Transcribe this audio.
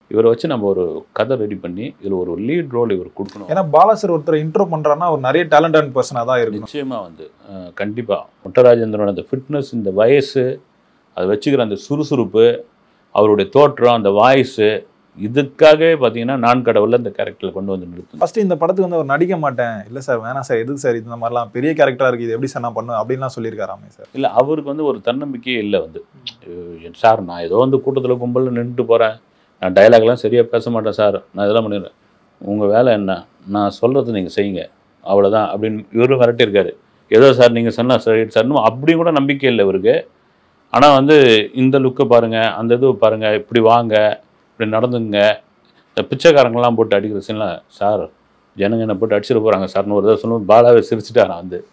இவரை வச்சு நம்ம ஒரு கதை ரெடி பண்ணி இதில் ஒரு லீட் ரோல் இவர் கொடுக்கணும் ஏன்னா பாலாசர் ஒருத்தர் இன்ட்ரோ பண்றாருன்னா அவர் நிறைய டேலண்டான பர்சனாக தான் இருக்கணும் நிச்சயமாக வந்து அஹ், கண்டிப்பா முட்டராஜேந்திரனோட அந்த ஃபிட்னஸ் இந்த வயசு அதை வச்சுக்கிற அந்த சுறுசுறுப்பு அவருடைய தோற்றம் அந்த வாய்ஸு இதுக்காகவே பார்த்தீங்கன்னா நான் கடவுளில் இந்த கேரக்டரில் கொண்டு வந்து நிறுத்தணும் ஃபர்ஸ்ட் இந்த படத்துக்கு வந்து அவர் நடிக்க மாட்டேன் இல்ல சார் வேணாம் சார் எதுக்கு சார் இந்த மாதிரிலாம் பெரிய கேரக்டரா இருக்கு இது எப்படி சார் நான் பண்ணுவேன் அப்படின்லாம் சொல்லியிருக்காராமே சார் இல்லை அவருக்கு வந்து ஒரு தன்னம்பிக்கையே இல்லை வந்து அஹ் சார் நான் ஏதோ வந்து கூட்டத்தில் கும்பலில் நின்றுட்டு போகிறேன் நான் டயலாக்லாம் சரியாக பேச மாட்டேன் சார் நான் இதெல்லாம் பண்ணிடுறேன் உங்கள் வேலை என்ன நான் சொல்கிறது நீங்கள் செய்யுங்க அவ்வளோதான் அப்படின்னு இவரும் விரட்டியிருக்காரு ஏதோ சார் நீங்கள் சொன்னால் சரி சார்னு அப்படி கூட நம்பிக்கை இல்லை இவருக்கு ஆனால் வந்து இந்த லுக்கை பாருங்கள் அந்த இது பாருங்கள் இப்படி வாங்க இப்படி நடந்துங்க இந்த பிச்சைக்காரங்கெல்லாம் போட்டு அடிக்கிற சீன்லாம் சார் ஜனங்க என்ன போட்டு அடிச்சிட போகிறாங்க சார்னு ஒரு தடவை சொல்லும்போது பாலாவே சிரிச்சிட்டாரான் வந்து